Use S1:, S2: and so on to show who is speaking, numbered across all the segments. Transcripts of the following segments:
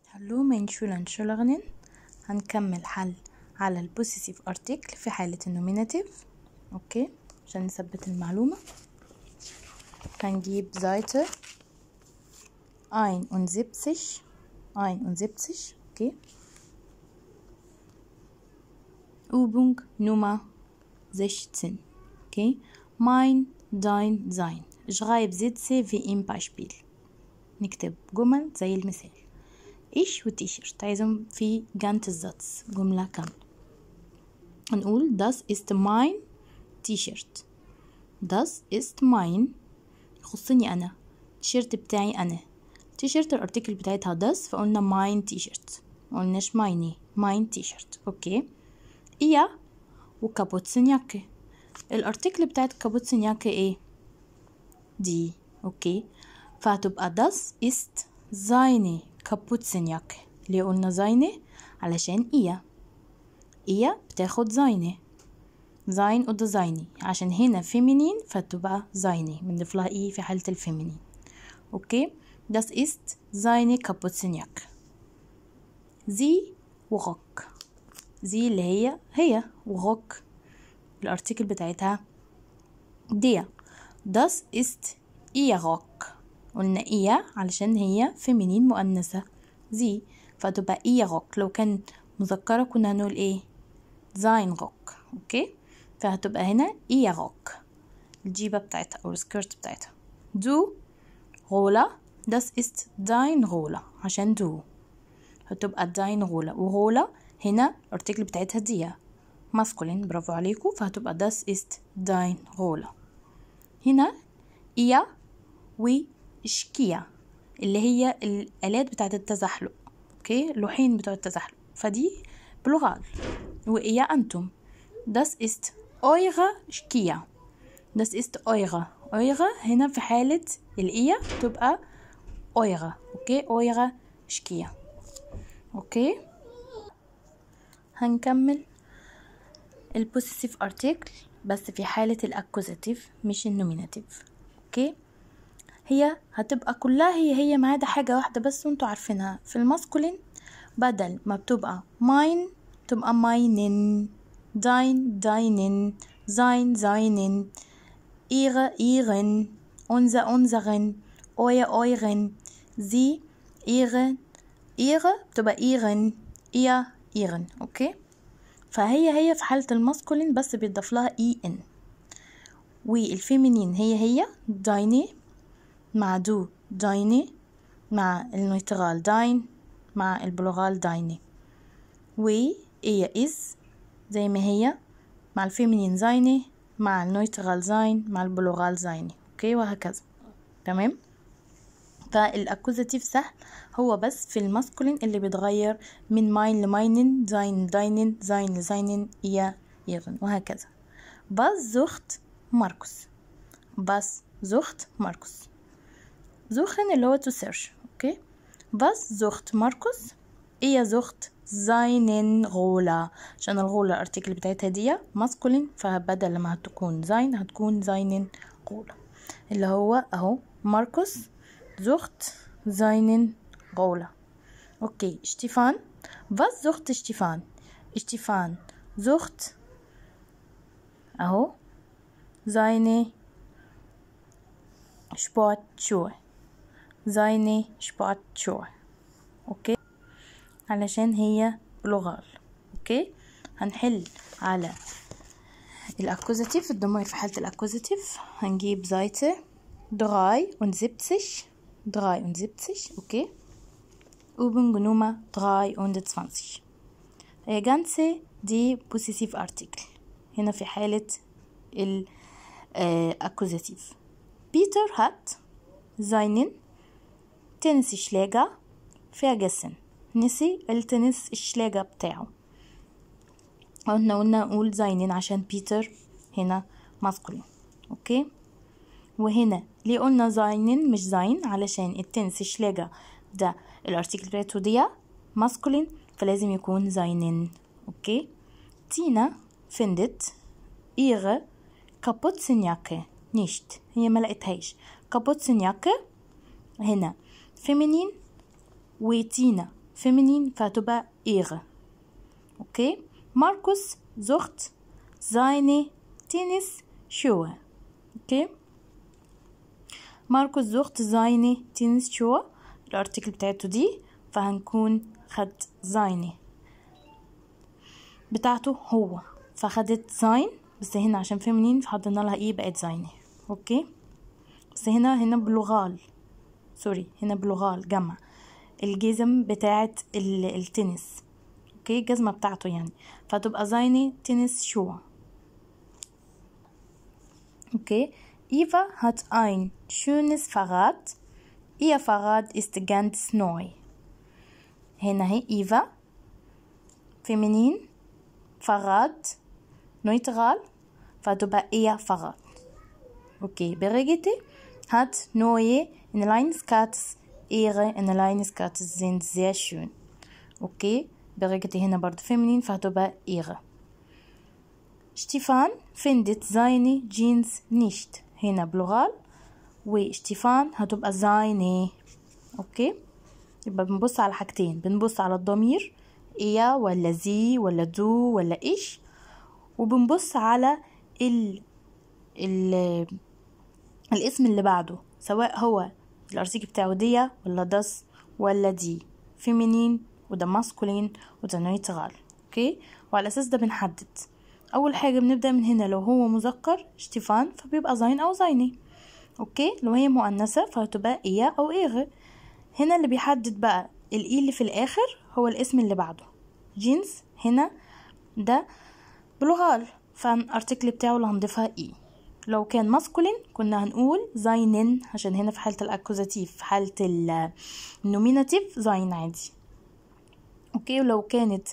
S1: هلو من شولن شولغنن هنكمل حل على البوسيسيف ارتكل في حالة النوميناتيف اوكي عشان نثبت المعلومة هنجيب زايته einundsiebzig einundsiebzig okay Übung Nummer 16 okay mein dein sein schreib Sätze wie im Beispiel نكتب جمل زي المثال ich وتيشيرت عايزهم في ganze Satz جملة كاملة هنقول das ist mein T-shirt das ist mein يخصني أنا التيشيرت بتاعي أنا تيشيرت الارتكل بتاعتها das فقلنا ماين تيشيرت مقلناش مايني ماين تيشيرت اوكي إيا وكابوتسينياكي الارتكل بتاعت كابوتسينياكي ايه دي اوكي فهتبقى das ist seine Kapuzenjacke ليه قلنا seine علشان إيا إيا بتاخد seine زاين وده زايني عشان هنا فيمينين فتبقى زايني بنضيف لها ايه في حالة الفيمينين اوكي das ist seine Kapuzenjacke sie وغوك زي اللي هي هي وغوك الارتكل بتاعتها دي das ist ihr Rock قلنا إيا علشان هي فيمينين مؤنثة زي فتبقى إيا روك لو كان مذكرة كنا هنقول إيه زاين روك أوكي فهتبقى هنا إيا روك الجيبة بتاعتها أو السكيرت بتاعتها دو غولا das ist dein غولا عشان دو هتبقى dein غولا وغولا هنا الارتكل بتاعتها دي ماسكولين برافو عليكم فهتبقى das ist dein غولا هنا إيا وشكيا اللي هي الآلات بتاعت التزحلق اوكي لوحين بتوع التزحلق فدي بلغال وإيا أنتم das ist eure شكيا das ist eure eure هنا في حالة الإيا تبقى eure اوكي eure شكيا اوكي هنكمل البوسيسيف ارتكل بس في حالة الأكوزاتيف مش النوميناتيف اوكي هي هتبقى كلها هي هي ما عدا حاجة واحدة بس وانتوا عارفينها في الماسكولين بدل ما بتبقى ماين تبقى ماينن داين داينن زاين زاينن ihre ihren unser unseren euer euren sie ihre ihre بتبقى ihren ihr ihren اوكي فهي هي في حالة الماسكولين بس بيضاف لها اي ان والفيمينين هي هي دايني مع دو دايني مع النيترال داين مع البلغال دايني و هي إز زي ما هي مع الفيمينين زايني مع النيترال زاين مع البلغال زايني اوكي وهكذا تمام فالاكوزاتيف سهل هو بس في الماسكولين اللي بيتغير من ماين لماينن زاين داينن زاين لزاينن إيا إيغن وهكذا باز زوخت ماركوس باز زوخت ماركوس suchen اللي هو to search اوكي was sucht ماركوس هي sucht seinen غولا عشان الغولا الارتكل بتاعتها دي ماسكولين فبدل ما هتكون زين هتكون زينن غولا اللي هو اهو ماركوس sucht seinen غولا اوكي اشتيفان was sucht اشتيفان اشتيفان sucht اهو seine Sportschuhe seine Sportschuhe اوكي علشان هي بلغال اوكي هنحل على الاكوزاتيف الضمير في حالة الاكوزاتيف هنجيب زايته دراي und دراي und اوكي Übung Nummer 23 هي ganze دي بوسيسيف ارتكل هنا في حالة الأكوزاتيف بيتر هات seinen Tennisschläger vergessen نسي التنس الشلاجة بتاعه قلنا قلنا نقول زينين عشان بيتر هنا ماسكولين اوكي وهنا ليه قلنا زينين مش زين علشان التنس الشلاجة ده الارتيكل بتاعته دي ماسكولين فلازم يكون زينين اوكي تينا findet ihre Kapuzenjacke nicht هي ما لقيتهاش Kapuzenjacke هنا فيمينين وتينا feminin فهتبقى ihre اوكي ماركوس sucht seine Tennisschuhe اوكي ماركوس sucht seine Tennisschuhe الارتكل بتاعته دي فهنكون خد seine بتاعته هو فخدت زين بس هنا عشان فيمينين فحطينا لها ايه بقت زينة اوكي بس هنا هنا بلغال سوري هنا بلغال جمع الجزم بتاعة التنس اوكي الجزمة بتاعته يعني فتبقى زينة تنس شوه Okay, Eva hat ein schönes Fahrrad. Ihr Fahrrad ist ganz neu. هنا هي Eva feminin Fahrrad neutral فتبقى ihr Fahrrad. Okay, Brigitte hat neue Inline-Skirts. Ihre Inline-Skirts sind sehr schön. Okay, Brigitte هنا برضه feminin فهتبقى ihre. Stefan findet seine Jeans nicht هنا بلغال وشتيفان هتبقى seine اوكي يبقى بنبص على حاجتين بنبص على الضمير إيا ولا زي ولا دو ولا إيش وبنبص على ال ال الاسم اللي بعده سواء هو الارتيكل بتاعه دي ولا داس ولا دي فيمينين وده ماسكولين وده نيترال اوكي وعلى اساس ده بنحدد اول حاجه بنبدا من هنا لو هو مذكر شتيفان فبيبقى زين او زيني اوكي لو هي مؤنثه فهتبقى ايا او ايغ هنا اللي بيحدد بقى الاي اللي في الاخر هو الاسم اللي بعده جينز هنا ده بلغال فالارتكل بتاعه اللي هنضيفها اي لو كان ماسكولين كنا هنقول زاينن عشان هنا في حالة الأكوزاتيف في حالة النوميناتيف زاين عادي اوكي ولو كانت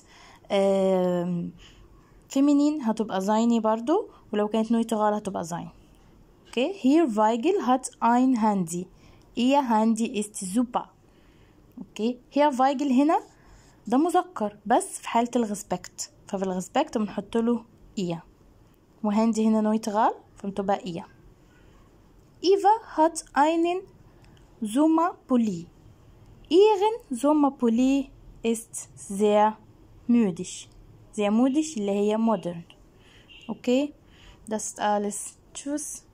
S1: فيمينين هتبقى زايني برضو ولو كانت نويترال هتبقى زاين اوكي hier Weigel hat ein Handy ihr Handy ist super اوكي hier Weigel هنا ده مذكر بس في حالة الريسبكت ففي الريسبكت بنحط له إيا وهاندي هنا نويترال فبتبقى إيا Eva hat einen Sommerpulli. Ihren Sommerpulli ist sehr modisch. Sehr modisch اللي هي modern. Okay, das ist alles. Tschüss.